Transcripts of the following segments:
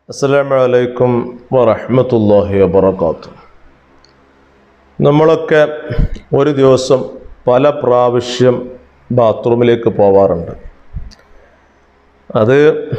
അസ്സലാമു അലൈക്കും വറഹ്മത്തുള്ളാഹി വബറകാത്തു നമ്മളൊക്കെ ഒരു ദിവസം പല പ്രാവശ്യം ബാത്റൂമിലേക്ക് പോവാറുണ്ട് അത്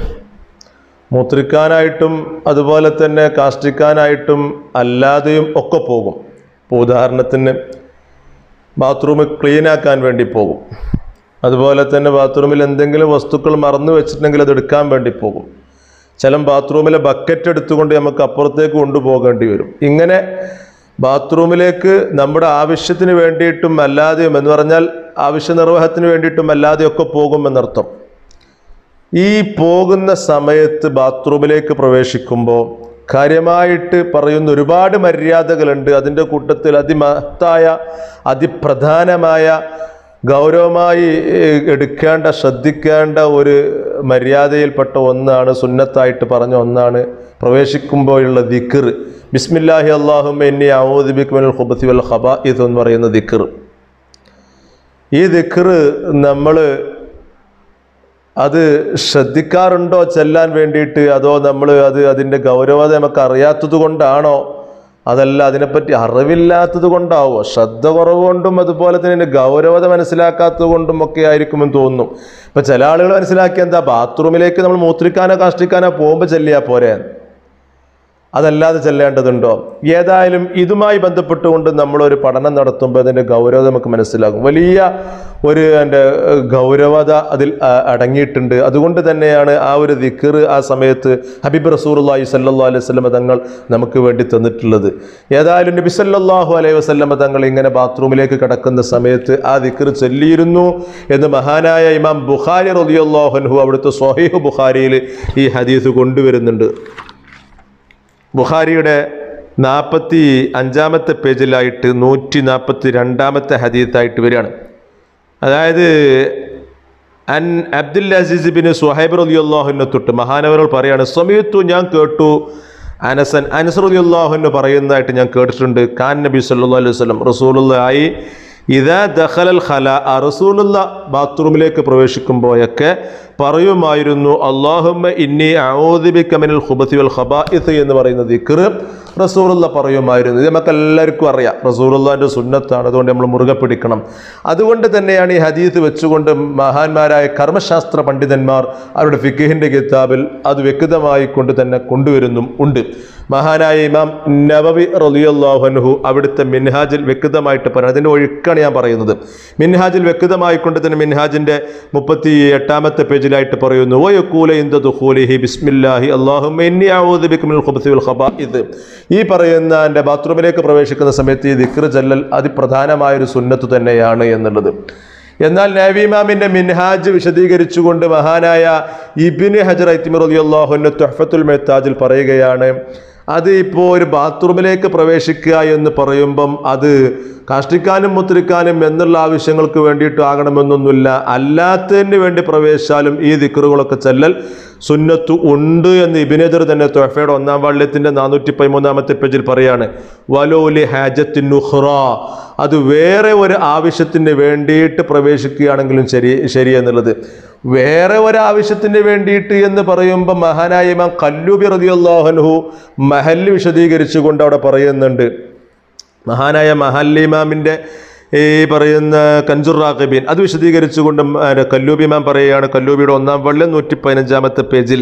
മൂത്രിക്കാനായിട്ടും അതുപോലെ തന്നെ കാഷ്ടിക്കാനായിട്ടും അല്ലാതെയും ഒക്കെ പോകും ഇപ്പോൾ ഉദാഹരണത്തിന് ബാത്റൂം ക്ലീനാക്കാൻ വേണ്ടി പോകും അതുപോലെ തന്നെ ബാത്റൂമിൽ എന്തെങ്കിലും വസ്തുക്കൾ മറന്നു വെച്ചിട്ടുണ്ടെങ്കിൽ അത് എടുക്കാൻ വേണ്ടി പോകും ചില ബാത്റൂമിലെ ബക്കറ്റ് എടുത്തുകൊണ്ട് നമുക്ക് അപ്പുറത്തേക്ക് കൊണ്ടുപോകേണ്ടി വരും ഇങ്ങനെ ബാത്റൂമിലേക്ക് നമ്മുടെ ആവശ്യത്തിന് വേണ്ടിയിട്ടും അല്ലാതെയും എന്ന് പറഞ്ഞാൽ ആവശ്യ നിർവഹത്തിന് വേണ്ടിയിട്ടും അല്ലാതെയൊക്കെ പോകുമെന്നർത്ഥം ഈ പോകുന്ന സമയത്ത് ബാത്റൂമിലേക്ക് പ്രവേശിക്കുമ്പോൾ കാര്യമായിട്ട് പറയുന്ന ഒരുപാട് മര്യാദകളുണ്ട് അതിൻ്റെ കൂട്ടത്തിൽ അതിമഹത്തായ അതിപ്രധാനമായ ഗൗരവമായി ഏഹ്, എടുക്കേണ്ട ശ്രദ്ധിക്കേണ്ട ഒരു മര്യാദയിൽപ്പെട്ട ഒന്നാണ് സുന്നത്തായിട്ട് പറഞ്ഞ ഒന്നാണ് പ്രവേശിക്കുമ്പോഴുള്ള ദിക്കർ ബിസ്മില്ലാഹി അള്ളാഹുമ്മ എന്നി ഔദിബിക്കുമൽ ഹുബത്തി വൽ ഹബ എന്ന് പറയുന്ന ദിക്കർ ഈ ദിക്കർ നമ്മൾ അത് ശ്രദ്ധിക്കാറുണ്ടോ ചെല്ലാൻ വേണ്ടിയിട്ട് അതോ നമ്മൾ അത് അതിൻ്റെ ഗൗരവത നമുക്ക് അറിയാത്തത് കൊണ്ടാണോ അതല്ല അതിനെപ്പറ്റി അറിവില്ലാത്തത് കൊണ്ടാവോ ശ്രദ്ധ കുറവ് കൊണ്ടും അതുപോലെ തന്നെ അതിൻ്റെ ഗൗരവത മനസ്സിലാക്കാത്തത് കൊണ്ടും ഒക്കെ ആയിരിക്കുമെന്ന് തോന്നുന്നു ഇപ്പം ചില ആളുകൾ മനസ്സിലാക്കിയ എന്താ ബാത്റൂമിലേക്ക് നമ്മൾ മൂത്രിക്കാനോ കാഷ്ടിക്കാനോ പോകുമ്പോൾ ചെല്ലിയാൽ പോരെ അതല്ലാതെ ചെല്ലേണ്ടതുണ്ടോ ഏതായാലും ഇതുമായി ബന്ധപ്പെട്ടുകൊണ്ട് നമ്മളൊരു പഠനം നടത്തുമ്പോൾ അതിൻ്റെ ഗൗരവത നമുക്ക് മനസ്സിലാകും വലിയ ഒരു എൻ്റെ ഗൗരവത അതിൽ ആ, അടങ്ങിയിട്ടുണ്ട് അതുകൊണ്ട് തന്നെയാണ് ആ ഒരു ദിക്കർ ആ സമയത്ത് ഹബീബ് റസൂർല്ലാഹി സല്ലാ അലൈഹി വസല്ലമ തങ്ങൾ നമുക്ക് വേണ്ടി തന്നിട്ടുള്ളത് ഏതായാലും നബി സല്ലല്ലാഹു അലൈഹി വസല്ലമ തങ്ങൾ ഇങ്ങനെ ബാത്റൂമിലേക്ക് കിടക്കുന്ന സമയത്ത് ആ ദിക്കർ ചൊല്ലിയിരുന്നു എന്ന് മഹാനായ ഇമാം ബുഖാരി റളിയല്ലാഹു അൻഹു അവിടുത്തെ സ്വഹീഹ് ബുഖാരിയിൽ ഈ ഹദീസ് കൊണ്ടുവരുന്നുണ്ട് ബുഖാരിയുടെ നാൽപ്പത്തി അഞ്ചാമത്തെ പേജിലായിട്ട് നൂറ്റി നാൽപ്പത്തി രണ്ടാമത്തെ ഹദീത്തായിട്ട് വരികയാണ് അതായത് അൻ അബ്ദുൽ അസീസ് ബിൻ സുഹൈബ് റലിയുല്ലാഹുവിനെ തൊട്ട് മഹാനവറുകൾ പറയാണ് സമയത്തു ഞാൻ കേട്ടു അനസൻ അനസ് റലിയുല്ലാഹുവിന് പറയുന്നതായിട്ട് ഞാൻ കേട്ടിട്ടുണ്ട് ഖാൻ നബി സല്ലല്ലാഹു അലൈഹി വസല്ലം റസൂലുള്ളായി ഇതാ ദഖലൽ ഖല ആ റസൂലുള്ള ബാത്റൂമിലേക്ക് പ്രവേശിക്കുമ്പോഴൊക്കെ പറയുമായിരുന്നു അള്ളാഹുമ്മ ഇന്നി ഔദിബിക മിനൽ ഖുബത്തി വൽ ഖബാഇത്ത് എന്ന് പറയുന്ന ദിക്ർ റസൂലുള്ള പറയുമായിരുന്നു ഇത് നമുക്ക് എല്ലാവർക്കും അറിയാം റസൂലുള്ളാന്റെ സുന്നത്താണ് അതുകൊണ്ട് നമ്മൾ മുറുകെ പിടിക്കണം അതുകൊണ്ട് തന്നെയാണ് ഈ ഹദീത്ത് വെച്ചുകൊണ്ട് മഹാന്മാരായ കർമ്മശാസ്ത്ര പണ്ഡിതന്മാർ അവരുടെ ഫിഖിഹിന്റെ കിതാബിൽ അത് വ്യക്തമായി കൊണ്ട് തന്നെ കൊണ്ടുവരുന്നും ഉണ്ട് മഹാനായ ഇമാം നബവി റലിയല്ലാഹുൻഹു അവിടുത്തെ മിൻഹാജിൽ വ്യക്തമായിട്ട് പറയുന്നത് അതിൻ്റെ ഒഴുക്കാണ് ഞാൻ പറയുന്നത് മിൻഹാജിൽ വ്യക്തമായി കൊണ്ട് തന്നെ മിൻഹാജിൻ്റെ മുപ്പത്തി എട്ടാമത്തെ പേജിലായിട്ട് പറയുന്നു വയക്കൂല ഇന്ദ ദുഖൂലിഹി ബിസ്മില്ലാഹി അല്ലാഹുമ്മ ഇന്നി അഊദു ബിക മിനൽ ഖുബ്സി വൽ ഖബാഇദ് ഈ പറയുന്ന എൻ്റെ ബാത്റൂമിലേക്ക് പ്രവേശിക്കുന്ന സമയത്ത് ഈ ദിക്ർ ചൊല്ലൽ അതിപ്രധാനമായൊരു സുന്നത്ത് തന്നെയാണ് എന്നുള്ളത് എന്നാൽ നബീമാമിന്റെ മിൻഹാജ് വിശദീകരിച്ചുകൊണ്ട് മഹാനായ ഇബിന് ഹജർ ഐത്തിമർ റളിയല്ലാഹുവിന്റെ തുഹഫത്തുൽ മെഹ്താജിൽ പറയുകയാണ് അത് ഇപ്പോൾ ഒരു ബാത്റൂമിലേക്ക് പ്രവേശിക്കുക എന്ന് പറയുമ്പം അത് കാഷ്ടിക്കാനും മുത്രിക്കാനും എന്നുള്ള ആവശ്യങ്ങൾക്ക് വേണ്ടിയിട്ട് ആകണമെന്നൊന്നുമില്ല അല്ലാത്തതിന് വേണ്ടി പ്രവേശിച്ചാലും ഈ ദിക്കറുകളൊക്കെ ചെല്ലൽ സുന്നത്ത് ഉണ്ട് എന്ന് ഇബിനെജർ തന്നെ തൊഫയുടെ ഒന്നാം വാള്യത്തിന്റെ നാനൂറ്റി പതിമൂന്നാമത്തെ പേജിൽ പറയാണ് വലോലി ഹാജത്തിൻ നുഹ്റ അത് വേറെ ഒരു ആവശ്യത്തിന് വേണ്ടിയിട്ട് പ്രവേശിക്കുകയാണെങ്കിലും ശരി ശരി എന്നുള്ളത് വേറെ ഒരു ആവശ്യത്തിന് വേണ്ടിയിട്ട് എന്ന് പറയുമ്പോൾ മഹാനായ ഇമാം കല്ലൂബി റതിയല്ലാഹൻഹു മഹല്ല് വിശദീകരിച്ചുകൊണ്ട് അവിടെ പറയുന്നുണ്ട് മഹാനായ മഹല്ലിമാമിൻ്റെ ഈ പറയുന്ന കഞ്ചുർ റാഖിബീൻ അത് വിശദീകരിച്ചുകൊണ്ട് കല്ലൂബി ഇമാം പറയുകയാണ് കല്ലൂബിയുടെ ഒന്നാം വള്ളം നൂറ്റി പതിനഞ്ചാമത്തെ പേജിൽ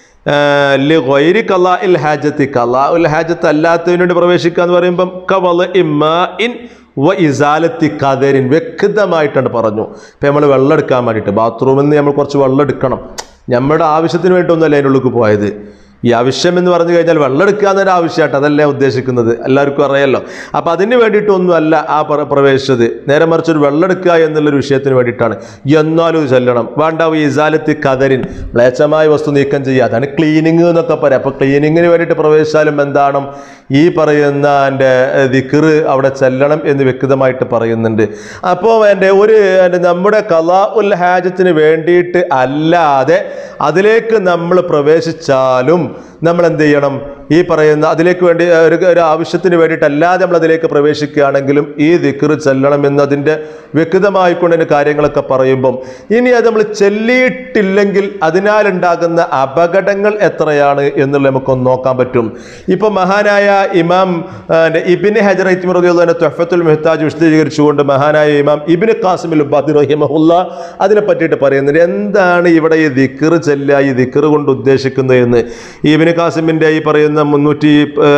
ഗൈരി കലാ ഇൽ ഹാജത്തി കലാ ഉൽ ഹാജത്ത് അല്ലാത്തതിന് വേണ്ടി പ്രവേശിക്കുക എന്ന് പറയുമ്പം കവല ഇമ്മാ ഇൻ വ ഇസാലത്തി കതരിൻ വ്യക്തമായിട്ടാണ് പറഞ്ഞു ഇപ്പം നമ്മൾ വെള്ളം എടുക്കാൻ വേണ്ടിയിട്ട് ബാത്റൂമിൽ നിന്ന് നമ്മൾ കുറച്ച് വെള്ളം എടുക്കണം നമ്മുടെ ആവശ്യത്തിന് വേണ്ടിയൊന്നുമല്ല അതിൻ്റെ ഉള്ളിൽ പോയത് ഈ ആവശ്യം എന്ന് പറഞ്ഞു കഴിഞ്ഞാൽ വെള്ളം എടുക്കുക എന്നൊരു ആവശ്യമായിട്ട് അതല്ലേ ഉദ്ദേശിക്കുന്നത് എല്ലാവർക്കും അറിയാലോ അപ്പം അതിന് വേണ്ടിയിട്ടൊന്നും അല്ല ആ പ്ര പ്രവേശിച്ചത് നേരെ മറിച്ച് ഒരു വെള്ളം എടുക്കുക എന്നുള്ളൊരു വിഷയത്തിന് വേണ്ടിയിട്ടാണ് എന്നാലും ഇത് ചെല്ലണം വേണ്ട ഈ ഇസാലത്തി കതരിൻ മ്ലേച്ഛമായ വസ്തു നീക്കം ചെയ്യുക അതാണ് ക്ലീനിങ് എന്നൊക്കെ പറയാം അപ്പോൾ ക്ലീനിങ്ങിന് വേണ്ടിയിട്ട് പ്രവേശിച്ചാലും എന്താണ് ഈ പറയുന്ന എൻ്റെ ദിക്കറ് അവിടെ ചെല്ലണം എന്ന് വ്യക്തമായിട്ട് പറയുന്നുണ്ട് അപ്പോൾ എൻ്റെ ഒരു എൻ്റെ നമ്മുടെ കലാ ഉൽ ഹാജത്തിന് വേണ്ടിയിട്ട് അല്ലാതെ അതിലേക്ക് നമ്മൾ പ്രവേശിച്ചാലും നമ്മൾ എന്ത് ചെയ്യണം ഈ പറയുന്ന അതിലേക്ക് വേണ്ടി ഒരു ഒരു ആവശ്യത്തിന് വേണ്ടിയിട്ടല്ലാതെ നമ്മൾ അതിലേക്ക് പ്രവേശിക്കുകയാണെങ്കിലും ഈ ദിക്ർ ചെല്ലണം എന്നതിൻ്റെ വ്യക്തമായിക്കൊണ്ട് അതിൻ്റെ കാര്യങ്ങളൊക്കെ പറയുമ്പം ഇനി അത് നമ്മൾ ചെല്ലിയിട്ടില്ലെങ്കിൽ അതിനാലുണ്ടാകുന്ന അപകടങ്ങൾ എത്രയാണ് എന്നുള്ളത് നമുക്കൊന്ന് നോക്കാൻ പറ്റും ഇപ്പൊ മഹാനായ ഇമാം ആ, ഇബിന് ഹജർ ഇത്തിമുറദിയുള്ള തൊഫത്തുൽ മെഹ്താജ് വിശദീകരിച്ചുകൊണ്ട് മഹാനായ ഇമാം ഇബിന് കാസിമിൽ ഉബാദി റഹിമഹുല്ല അതിനെ പറ്റിയിട്ട് പറയുന്നുണ്ട് എന്താണ് ഇവിടെ ഈ ദിക്കർ ചെല്ലുക ഈ ദിക്കർ കൊണ്ട് ഉദ്ദേശിക്കുന്നത് എന്ന് ഈ ഇബിന് കാസിമിൻ്റെ ഈ പറയുന്ന മുന്നൂറ്റി ആ,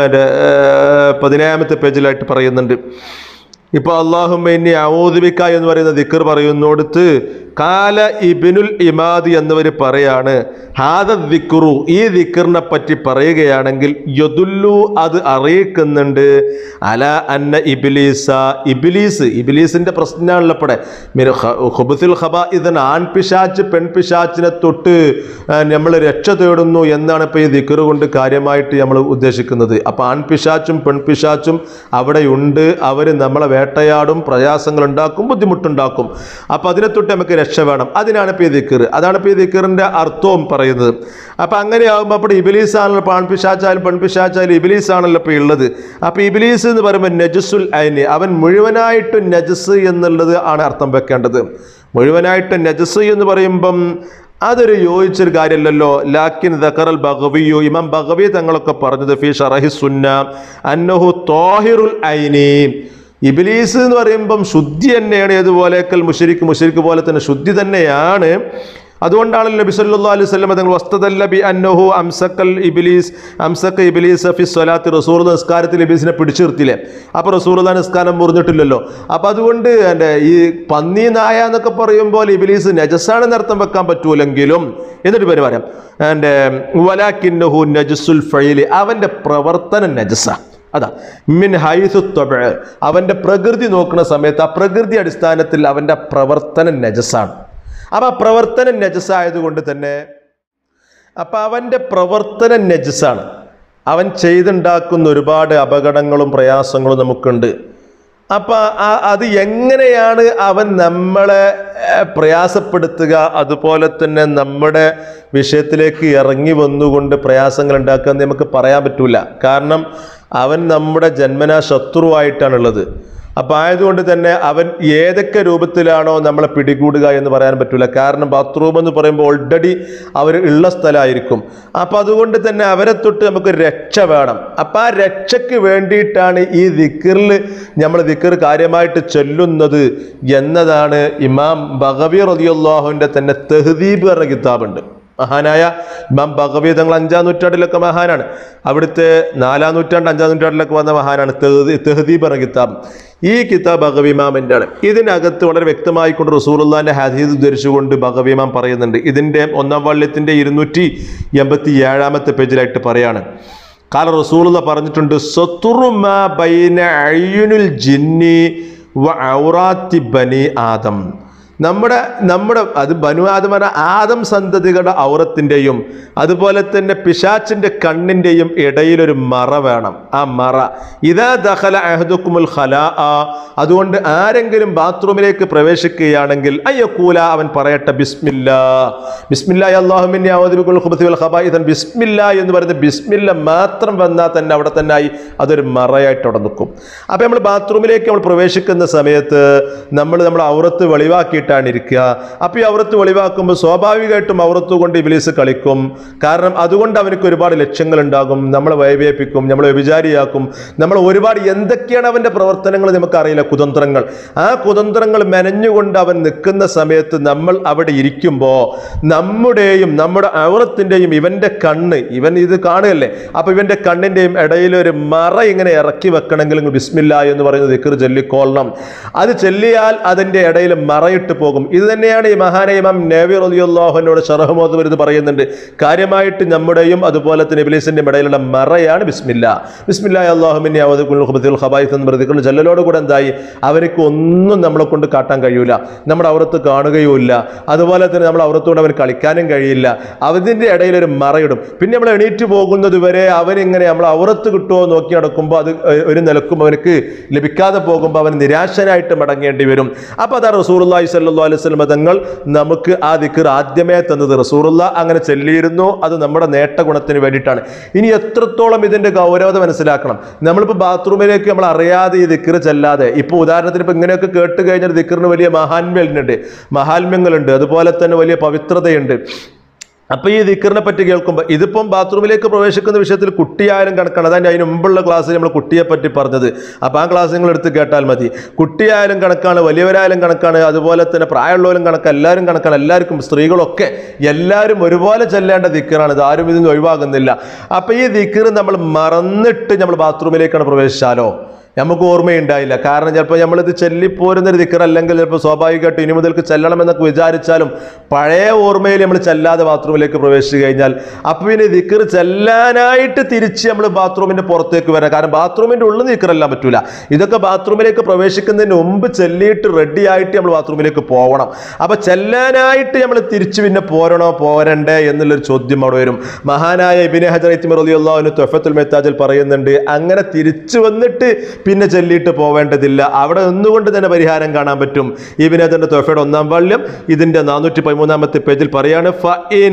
ആ, പതിനേഴാമത്തെ പേജിലായിട്ട് പറയുന്നുണ്ട് ഇപ്പൊ അള്ളാഹുമ്മ ഔദിബിക്ക എന്ന് പറയുന്ന ദിക്കർ പറയുന്നിടത്ത് കാല ഇബിനുൽ ഇമാദി എന്നവർ പറയാണ് ഹാദ ദിക്റു ഈ ദിക്കറിനെ പറ്റി പറയുകയാണെങ്കിൽ യദുല്ലു അത് അറിയിക്കുന്നുണ്ട് അല അന്ന ഇബിലീസ ഇബിലീസ് ഇബിലീസിന്റെ പ്രശ്നമാണല്ലോ ഇവിടെ ഹുബുസിൽ ഖബ ഇതിന് ആൺപിശാച്ച് പെൺപിശാച്ചിനെ തൊട്ട് നമ്മൾ രക്ഷ തേടുന്നു എന്നാണ് ഇപ്പോൾ ഈ ദിക്കറ് കൊണ്ട് കാര്യമായിട്ട് നമ്മൾ ഉദ്ദേശിക്കുന്നത് അപ്പോൾ ആൺപിശാച്ചും പെൺപിശാച്ചും അവിടെയുണ്ട് അവർ നമ്മളെ വേട്ടയാടും പ്രയാസങ്ങൾ ഉണ്ടാക്കും ബുദ്ധിമുട്ടുണ്ടാക്കും അപ്പോൾ അതിനെ തൊട്ട് നമുക്ക് രക്ഷ വേണം അതിനാണ് ഇപ്പോൾ ഈ ദിക്കറ് അതാണ് ഇപ്പോൾ ഈ ദിക്കറിൻ്റെ അർത്ഥവും പറയുന്നത് അപ്പോൾ അങ്ങനെയാകുമ്പോൾ അപ്പോൾ ഇബിലീസ് ആണല്ലോ ഇപ്പോൾ ആൺപിശാച്ചായാലും പെൺപിശാച്ചായാലും ഇബിലീസ് ആണല്ലോ ഇപ്പോൾ ഉള്ളത് അപ്പോൾ ഇബിലീസ് എന്ന് പറയുമ്പോൾ നജസുൽ ഐനി അവൻ മുഴുവനായിട്ടും നജസ് എന്നുള്ളത് ആണ് അർത്ഥം വെക്കേണ്ടത് മുഴുവനായിട്ട് നജസ് എന്ന് പറയുമ്പം അതൊരു യോജിച്ചൊരു കാര്യമല്ലല്ലോ ലാക്കിൻ ദക്കറൽ ബഗവിയു ഇമാം ബഗവി തങ്ങളൊക്കെ പറഞ്ഞത് ഫി ഷറഹി സുന്ന അന്നഹു തോഹിറുൽ ഐനി ഇബിലീസ് എന്ന് പറയുമ്പം ശുദ്ധി തന്നെയാണ് ഏതുപോലെക്കൽ മുഷരിക്ക് മുഷരിക്ക് പോലെ തന്നെ ശുദ്ധി തന്നെയാണ് അതുകൊണ്ടാണ് നബി സല്ലല്ലാഹു അലൈഹി വസല്ലം തങ്ങൾ വസ്തദല്ല ബി അന്നഹു അംസക്കൽ ഇബ്ലീസ് അംസക്ക ഇബ്ലീസ് ഫി സ്വലാത്തി റസൂൽ നിസ്കാരത്തിൽ ഇബ്ലീസിനെ പിടിച്ചു നിർത്തിയില്ലേ അപ്പോൾ റസൂൽ നിസ്കാരം മുറിഞ്ഞിട്ടില്ലല്ലോ അപ്പോൾ അതുകൊണ്ട് എൻ്റെ ഈ പന്നി നായ എന്നൊക്കെ പറയുമ്പോൾ ഇബ്ലീസ് നജസാണെന്ന് അർത്ഥം വെക്കാൻ പറ്റൂലെങ്കിലും എന്നിട്ട് പേര് പറയാം എൻ്റെ വലാക്കിന്നഹു നജസുൽ ഫൈലി അവൻ്റെ പ്രവർത്തനം നജസ അതാ മിൻ ഹൈസു ത്വബ് അവൻ്റെ പ്രകൃതി നോക്കുന്ന സമയത്ത് ആ പ്രകൃതി അടിസ്ഥാനത്തിൽ അവൻ്റെ പ്രവർത്തനം നജസാണ് അപ്പം ആ പ്രവർത്തനം നജസായതുകൊണ്ട് തന്നെ അപ്പം അവൻ്റെ പ്രവർത്തനം നജസാണ് അവൻ ചെയ്തുണ്ടാക്കുന്ന ഒരുപാട് അപകടങ്ങളും പ്രയാസങ്ങളും നമുക്കുണ്ട് അപ്പം അത് എങ്ങനെയാണ് അവൻ നമ്മളെ ഏഹ്, പ്രയാസപ്പെടുത്തുക അതുപോലെ തന്നെ നമ്മുടെ വിഷയത്തിലേക്ക് ഇറങ്ങി വന്നുകൊണ്ട് പ്രയാസങ്ങൾ ഉണ്ടാക്കുക എന്ന് നമുക്ക് പറയാൻ പറ്റൂല കാരണം അവൻ നമ്മുടെ ജന്മനാ ശത്രുവായിട്ടാണുള്ളത് അപ്പം ആയതുകൊണ്ട് തന്നെ അവൻ ഏതൊക്കെ രൂപത്തിലാണോ നമ്മളെ പിടികൂടുക എന്ന് പറയാൻ പറ്റില്ല കാരണം ബാത്റൂം എന്ന് പറയുമ്പോൾ ഓൾറെഡി അവർ ഉള്ള സ്ഥലമായിരിക്കും അപ്പം അതുകൊണ്ട് തന്നെ അവരെ തൊട്ട് നമുക്ക് രക്ഷ വേണം അപ്പം ആ രക്ഷയ്ക്ക് വേണ്ടിയിട്ടാണ് ഈ ദിക്കറിൽ നമ്മൾ ദിക്കർ കാര്യമായിട്ട് ചൊല്ലുന്നത് എന്നതാണ് ഇമാം ബഗവി റതിയുള്ളാഹുവിൻ്റെ തന്നെ തെഹദീബ് എന്ന കിതാബുണ്ട് മഹാനായ ഇമാം ഭഗവി തങ്ങൾ അഞ്ചാം നൂറ്റാണ്ടിലൊക്കെ മഹാനാണ് അവിടുത്തെ നാലാം നൂറ്റാണ്ട് അഞ്ചാം നൂറ്റാണ്ടിലൊക്കെ വന്ന മഹാനാണ് തെഹദീ- തെഹദീബ് എന്ന കിതാബ് ഈ കിതാബ് ഭഗവി ഇമാമിൻ്റെ ആണ് ഇതിനകത്ത് വളരെ വ്യക്തമായിക്കൊണ്ട് റസൂറുല്ലാന്റെ ഹദീദ് ധരിച്ചുകൊണ്ട് ഭഗവി ഇമാം പറയുന്നുണ്ട് ഇതിൻ്റെ ഒന്നാം വള്ളിയത്തിൻ്റെ ഇരുന്നൂറ്റി എൺപത്തി ഏഴാമത്തെ പേജിലായിട്ട് പറയാണ് കാല റസൂലുള്ള പറഞ്ഞിട്ടുണ്ട് സത്തുറുമ ബൈന അയ്യുനുൽ ജിന്നി വ ഔറാത്തി ബനി ആദം നമ്മുടെ നമ്മുടെ അത് ബനു ആദം പറഞ്ഞ ആദം സന്തതികളുടെ ഔറത്തിൻ്റെയും അതുപോലെ തന്നെ പിശാച്ചിൻ്റെ കണ്ണിൻ്റെയും ഇടയിലൊരു മറ വേണം ആ മറ ഇതാ ദഹല അഹദുക്കുമുൽ ഖലാ അതുകൊണ്ട് ആരെങ്കിലും ബാത്റൂമിലേക്ക് പ്രവേശിക്കുകയാണെങ്കിൽ അയ്യക്കൂല അവൻ പറയട്ടെ ബിസ്മില്ല ബിസ്മില്ല അള്ളാഹുമിന്റെ ഖബായിതൻ ബിസ്മില്ല എന്ന് പറയുന്ന ബിസ്മില്ല മാത്രം വന്നാൽ തന്നെ അവിടെ തന്നെ ആയി അതൊരു മറയായിട്ട് അവിടെ നിൽക്കും അപ്പം നമ്മൾ ബാത്റൂമിലേക്ക് നമ്മൾ പ്രവേശിക്കുന്ന സമയത്ത് നമ്മൾ നമ്മൾ ഔറത്ത് വെളിവാക്കിയിട്ടാണ് ഇരിക്കുക അപ്പോൾ ഈ ഔറത്ത് വെളിവാക്കുമ്പോൾ സ്വാഭാവികമായിട്ടും ഔറത്ത് കൊണ്ട് ഇബിലീസ് കളിക്കും കാരണം അതുകൊണ്ട് അവനക്ക് ഒരുപാട് ലക്ഷ്യങ്ങൾ ഉണ്ടാകും നമ്മളെ വൈവേപ്പിക്കും നമ്മളെ വ്യഭിചാരിയാക്കും നമ്മൾ ഒരുപാട് എന്തൊക്കെയാണ് അവൻ്റെ പ്രവർത്തനങ്ങൾ നമുക്കറിയില്ല കുതന്ത്രങ്ങൾ ആ കുതന്ത്രങ്ങൾ മെനഞ്ഞുകൊണ്ട് അവൻ നിൽക്കുന്ന സമയത്ത് നമ്മൾ അവിടെ ഇരിക്കുമ്പോൾ നമ്മുടെയും നമ്മുടെ ഔറത്തിൻ്റെയും ഇവൻ്റെ കണ്ണ് ഇവൻ ഇത് കാണുകയല്ലേ അപ്പോൾ ഇവൻ്റെ കണ്ണിൻ്റെയും ഇടയിൽ ഒരു മറ ഇങ്ങനെ ഇറക്കി വെക്കണമെങ്കിൽ ബിസ്മില്ല എന്ന് പറയുന്നത് ദിക്കർ ചൊല്ലിക്കൊള്ളണം അത് ചൊല്ലിയാൽ അതിൻ്റെ ഇടയിൽ മറയിട്ട് പോകും ഇത് തന്നെയാണ് ഈ മഹാന ഇമാം നേവി റലിയുള്ളാഹുവിനോട് ഷറഹമോദ് വരുത് പറയുന്നുണ്ട് കാര്യമായിട്ട് നമ്മുടെയും അതുപോലെ തന്നെ ഇബിലീസിൻ്റെയും ഇടയിലുള്ള മറയാണ് ബിസ്മില്ല ബിസ്മില്ല അള്ളാഹുമിനെ ഖബായിത്ത് എന്ന് പ്രതിക്കൊണ്ട് ജല്ലലോട് കൂടെ എന്തായി അവർക്ക് ഒന്നും നമ്മളെ കൊണ്ട് കാട്ടാൻ കഴിയൂല നമ്മുടെ ഔറത്ത് കാണുകയുമില്ല അതുപോലെ തന്നെ നമ്മൾ ഔറത്തുകൊണ്ട് അവന് കളിക്കാനും കഴിയില്ല അതിൻ്റെ ഇടയിൽ ഒരു മറയിടും പിന്നെ നമ്മൾ എണീറ്റ് പോകുന്നത് വരെ അവനിങ്ങനെ നമ്മൾ ഔറത്ത് കിട്ടുമോ നോക്കി നടക്കുമ്പോൾ അത് ഒരു നിലക്കും അവനക്ക് ലഭിക്കാതെ പോകുമ്പോൾ അവൻ നിരാശനായിട്ട് മടങ്ങേണ്ടി വരും അപ്പോൾ അതാ റസൂർല്ലാഹി സല്ലാ സല്ലല്ലാഹു അലൈഹി വസല്ലം തങ്ങൾ നമുക്ക് ആ ദിക്കർ ആദ്യമേ തന്നത് റസൂറുള്ള അങ്ങനെ ചൊല്ലിയിരുന്നു അത് നമ്മുടെ നേട്ട ഗുണത്തിന് വേണ്ടിയിട്ടാണ് ഇനി എത്രത്തോളം ഇതിന്റെ ഗൗരവത മനസ്സിലാക്കണം നമ്മളിപ്പോൾ ബാത്റൂമിലേക്ക് നമ്മൾ അറിയാതെ ഈ ദിക്കർ ചെല്ലാതെ ഇപ്പോൾ ഉദാഹരണത്തിന് ഇപ്പൊ ഇങ്ങനെയൊക്കെ കേട്ട് കഴിഞ്ഞാൽ ദിക്കറിന് വലിയ മഹാത്മ്യങ്ങളുണ്ട് മഹാത്മ്യങ്ങളുണ്ട് അതുപോലെ തന്നെ വലിയ പവിത്രതയുണ്ട് അപ്പൊ ഈ ദിക്കറിനെ പറ്റി കേൾക്കുമ്പോൾ ഇതിപ്പം ബാത്റൂമിലേക്ക് പ്രവേശിക്കുന്ന വിഷയത്തിൽ കുട്ടിയായാലും കണക്കാണ് അതാണ് അതിന് മുമ്പുള്ള ക്ലാസ്സിൽ നമ്മൾ കുട്ടിയെ പറ്റി പറഞ്ഞത് അപ്പൊ ആ ക്ലാസ് നിങ്ങൾ എടുത്ത് കേട്ടാൽ മതി കുട്ടിയായാലും കണക്കാണ് വലിയവരായാലും കണക്കാണ് അതുപോലെ തന്നെ പ്രായമുള്ളവരും കണക്കാണ് എല്ലാവരും കണക്കാണ് എല്ലാവർക്കും സ്ത്രീകളൊക്കെ എല്ലാവരും ഒരുപോലെ ചെല്ലേണ്ട ദിക്കറാണ് ഇത് ആരും ഇതിന് ഒഴിവാകുന്നില്ല അപ്പൊ ഈ ദിക്കർ നമ്മൾ മറന്നിട്ട് നമ്മൾ ബാത്റൂമിലേക്കാണ് പ്രവേശിച്ചാലോ നമുക്ക് ഓർമ്മയുണ്ടായില്ല കാരണം ചിലപ്പോൾ നമ്മളിത് ചെല്ലിപ്പോരുന്ന ഒരു ദിക്കർ അല്ലെങ്കിൽ ചിലപ്പോൾ സ്വാഭാവികമായിട്ട് ഇനി മുതൽക്ക് ചെല്ലണം എന്നൊക്കെ വിചാരിച്ചാലും പഴയ ഓർമ്മയിൽ നമ്മൾ ചെല്ലാതെ ബാത്റൂമിലേക്ക് പ്രവേശിച്ചു കഴിഞ്ഞാൽ അപ്പോൾ പിന്നെ ദിക്കർ ചെല്ലാനായിട്ട് തിരിച്ച് നമ്മൾ ബാത്റൂമിന്റെ പുറത്തേക്ക് വരാം കാരണം ബാത്റൂമിന്റെ ഉള്ളിൽ ദിക്കറെല്ലാം പറ്റൂല ഇതൊക്കെ ബാത്റൂമിലേക്ക് പ്രവേശിക്കുന്നതിന് മുമ്പ് ചെല്ലിയിട്ട് റെഡി ആയിട്ട് നമ്മൾ ബാത്റൂമിലേക്ക് പോകണം അപ്പൊ ചെല്ലാനായിട്ട് നമ്മൾ തിരിച്ച് പിന്നെ പോരണോ പോരണ്ടേ എന്നുള്ളൊരു ചോദ്യം അവിടെ വരും മഹാനായ ഇബിനെ ഹജറൈത്തി റളിയല്ലാഹു തൊഫത്തുൽ മെത്താജിൽ പറയുന്നുണ്ട് അങ്ങനെ തിരിച്ചു വന്നിട്ട് പിന്നെ ചൊല്ലിയിട്ട് പോവേണ്ടതില്ല അവിടെ നിന്നുകൊണ്ട് തന്നെ പരിഹാരം കാണാൻ പറ്റും ഇബിനത്തിന്റെ തൊഫയുടെ ഒന്നാം വാള്യം ഇതിന്റെ നാനൂറ്റി പതിമൂന്നാമത്തെ പേജിൽ പറയാണ് ഫഇൻ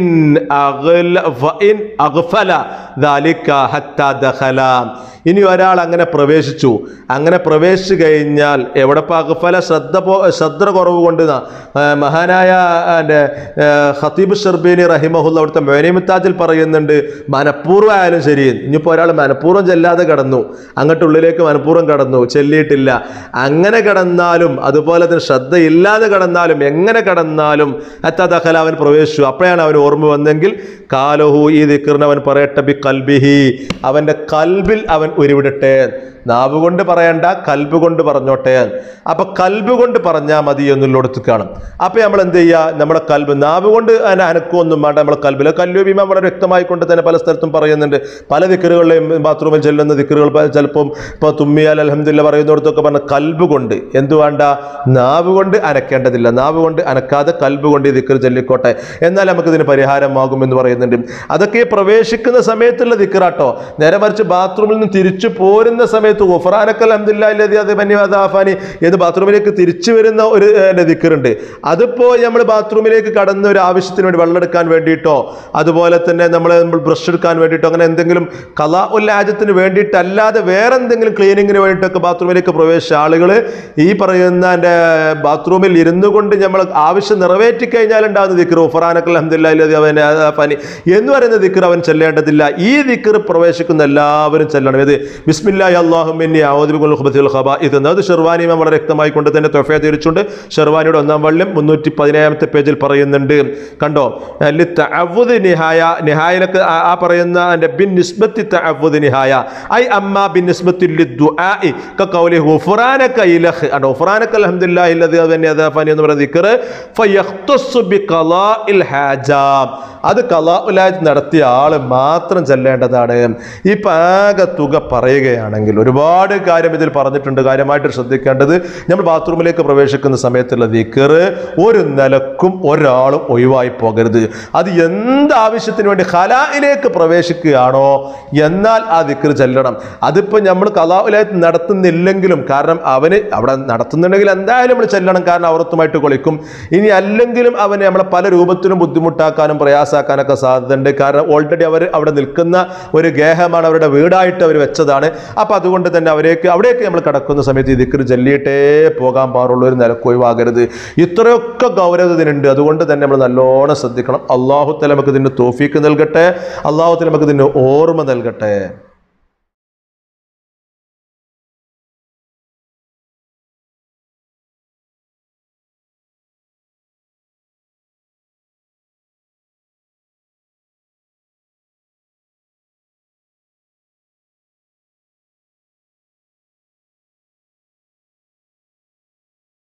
അഗ്ല- ഫഇൻ അഗ്ഫല ദാലിക ഹത്താ ദഖല. ഇനി ഒരാൾ അങ്ങനെ പ്രവേശിച്ചു അങ്ങനെ പ്രവേശിച്ചു കഴിഞ്ഞാൽ എവിടെ ഇപ്പൊ അഗ്ഫല ശ്രദ്ധ പോ ശ്രദ്ധ കുറവ് കൊണ്ട് ന- ആ, മഹാനായ എൻ്റെ ഖത്തീബ് ഷർബീനി റഹിമഹുല്ല അവിടുത്തെ മേനിമുത്താജിൽ പറയുന്നുണ്ട് മനഃപൂർവ്വം ആയാലും ശരി ഇനിയിപ്പോൾ ഒരാൾ മനഃപൂർവ്വം ചെല്ലാതെ കടന്നു അങ്ങോട്ട് ഉള്ളിലേക്ക് മനഃപൂർവ്വം കടന്നു ചെല്ലിയിട്ടില്ല അങ്ങനെ കടന്നാലും അതുപോലെ തന്നെ ശ്രദ്ധയില്ലാതെ കടന്നാലും എങ്ങനെ കടന്നാലും അത്തദഖല അവൻ പ്രവേശിച്ചു അപ്പോഴാണ് അവൻ ഓർമ്മ വന്നെങ്കിൽ കാലഹു ഈ ദിക്കറിന് അവൻ പറയട്ടെ ബി കൽബിഹി അവന്റെ കൽബിൽ അവൻ ഉരുവിടട്ടെ നാവ് കൊണ്ട് പറയണ്ട കൽബ് കൊണ്ട് പറഞ്ഞോട്ടെ അപ്പൊ കൽബ് കൊണ്ട് പറഞ്ഞാൽ മതി എന്നുള്ളിടത്ത് കാണും അപ്പൊ നമ്മൾ എന്ത് ചെയ്യുക നമ്മുടെ കൽബ് നാവ് കൊണ്ട് അതിന് അനക്കൊന്നും വേണ്ട നമ്മുടെ കൽബിൽ കല്ലു ഭീമ വളരെ വ്യക്തമായി കൊണ്ട് തന്നെ പല സ്ഥലത്തും പറയുന്നുണ്ട് പല ദിക്കറുകളിലെയും ബാത്റൂമിൽ ചെല്ലുന്ന ദിക്കറുകൾ പ- ചിലപ്പം ഇപ്പോൾ തുമ്മിയാൽ അലഹമില്ല പറയുന്നിടത്തൊക്കെ പറഞ്ഞ കൽബ് കൊണ്ട് എന്ത് വേണ്ട നാവ് കൊണ്ട് അനക്കേണ്ടതില്ല നാവ് കൊണ്ട് അനക്കാതെ കൽബ് കൊണ്ട് ഈ ദിക്കർ ചൊല്ലിക്കോട്ടെ എന്നാൽ നമുക്കിതിന് പരിഹാരമാകും എന്ന് പറയുന്നുണ്ട് അതൊക്കെ ഈ പ്രവേശിക്കുന്ന സമയത്തുള്ള ദിക്കറാട്ടോ നേരെ മറിച്ച് ബാത്റൂമിൽ നിന്ന് തിരിച്ചു പോരുന്ന സമയത്ത് ഗുഫറാനക്കൽ അഹമ്മദില്ലാഫാനി എന്ന് ബാത്റൂമിലേക്ക് തിരിച്ചു വരുന്ന ഒരു ഏഹ്, ദിക്കറുണ്ട് അതിപ്പോ നമ്മൾ ബാത്റൂമിലേക്ക് കടന്ന ഒരു ആവശ്യത്തിന് വേണ്ടി വെള്ളം എടുക്കാൻ വേണ്ടിയിട്ടോ അതുപോലെ തന്നെ നമ്മൾ നമ്മൾ ബ്രഷ് എടുക്കാൻ വേണ്ടിയിട്ടോ അങ്ങനെ എന്തെങ്കിലും കലാ ഉല്ലാജത്തിന് വേണ്ടിയിട്ടല്ലാതെ വേറെ എന്തെങ്കിലും ക്ലീനിങ്ങിന് വേണ്ടിയിട്ടൊക്കെ ബാത്റൂമിലേക്ക് പ്രവേശിച്ച ആളുകൾ ഈ പറയുന്ന എൻ്റെ ബാത്റൂമിൽ ഇരുന്നു കൊണ്ട് നമ്മൾ ആവശ്യം നിറവേറ്റി കഴിഞ്ഞാൽ ഉണ്ടാകുന്ന ദിക്കർ ഉഫറാനക്കൽ അഹമ്മദില്ലാഫാനി എന്ന് പറയുന്ന ദിക്കർ അവൻ ചെല്ലേണ്ടതില്ല ഈ ദിക്കർ പ്രവേശിക്കുന്ന എല്ലാവരും ചെല്ലണം ഇത് ബിസ്മില്ലാഹി അള്ളാഹുമിന്നി ഔദ്യോഗിക ഖബ ഇത് അത് ഷെർവാനി ഇമാം വളരെ വ്യക്തമായി കൊണ്ട് തന്നെ തൊഫയ തിരിച്ചുകൊണ്ട് ഷെർവാനിയുടെ ഒന്നാം വള്യം മുന്നൂറ്റി പതിനേഴാമത്തെ പേജിൽ പറയുന്നുണ്ട് കണ്ടോ ലി തഅവ്വുദ് നിഹായ നിഹായിലൊക്കെ ആ- ആ പറയുന്ന എൻ്റെ ബിൻ നിസ്ബത്തി തഅവ്വുദ് നിഹായ ഐ അമ്മ ബിൻ നിസ്ബത്തി ലിദ്ദുആഇ കഖൗലി ഗുഫ്റാനക ഇലഹ് അണ്ടോ ഗുഫ്റാനക അൽഹംദുലില്ലാഹി അല്ലദി അദനി അദാഫനി എന്ന് പറയുന്ന ദിക്ർ ഫയഖ്തസ്സു ബിഖലാഇൽ ഹാജ അത് കലാഉലാജ് നടത്തിയ ആള് മാത്രം ചെല്ലേണ്ടതാണ് ഈ പാക തുക പറയുകയാണെങ്കിൽ ഒരുപാട് കാര്യം ഇതിൽ പറഞ്ഞിട്ടുണ്ട് കാര്യമായിട്ട് ശ്രദ്ധിക്കേണ്ടത് നമ്മൾ ബാത്റൂമിലേക്ക് പ്രവേശിക്കുന്ന സമയത്തുള്ള ദിക്കർ ഒരു നിലക്കും ഒരാളും ഒഴിവായി പോകരുത് അത് എന്ത് ആവശ്യത്തിന് വേണ്ടി ഹലായിലേക്ക് പ്രവേശിക്കുകയാണോ എന്നാൽ ആ ദിക്കർ ചെല്ലണം അതിപ്പോൾ നമ്മൾ കലാഉലാജ് നടത്തുന്നില്ലെങ്കിലും കാരണം അവന് അവിടെ നടത്തുന്നുണ്ടെങ്കിൽ എന്തായാലും നമ്മൾ ചെല്ലണം കാരണം അവറത്തുമായിട്ട് കൊളിക്കും ഇനി അല്ലെങ്കിലും അവന് നമ്മളെ പല രൂപത്തിലും ബുദ്ധിമുട്ടാക്കാനും പ്രയാസാക്കാനൊക്കെ സാധ്യതയുണ്ട് കാരണം ഓൾറെഡി അവർ അവിടെ നിൽക്കുന്ന ഒരു ഗേഹമാണ് അവരുടെ വീടായിട്ട് അവർ വെച്ചതാണ് അപ്പം അതുകൊണ്ട് തന്നെ അവരേക്ക് അവിടേക്ക് നമ്മൾ കടക്കുന്ന സമയത്ത് ഈ ദിക്കർ ചൊല്ലിയിട്ടേ പോകാൻ പാടുള്ള ഒരു നിലക്കൊഴിവാകരുത് ഇത്രയൊക്കെ ഗൗരവ ഇതിനുണ്ട് അതുകൊണ്ട് തന്നെ നമ്മൾ നല്ലോണം ശ്രദ്ധിക്കണം അള്ളാഹു തല നമുക്ക് ഇതിന് തോഫീക്ക് നൽകട്ടെ അള്ളാഹു തല നമുക്ക് ഇതിന് ഓർമ്മ നൽകട്ടെ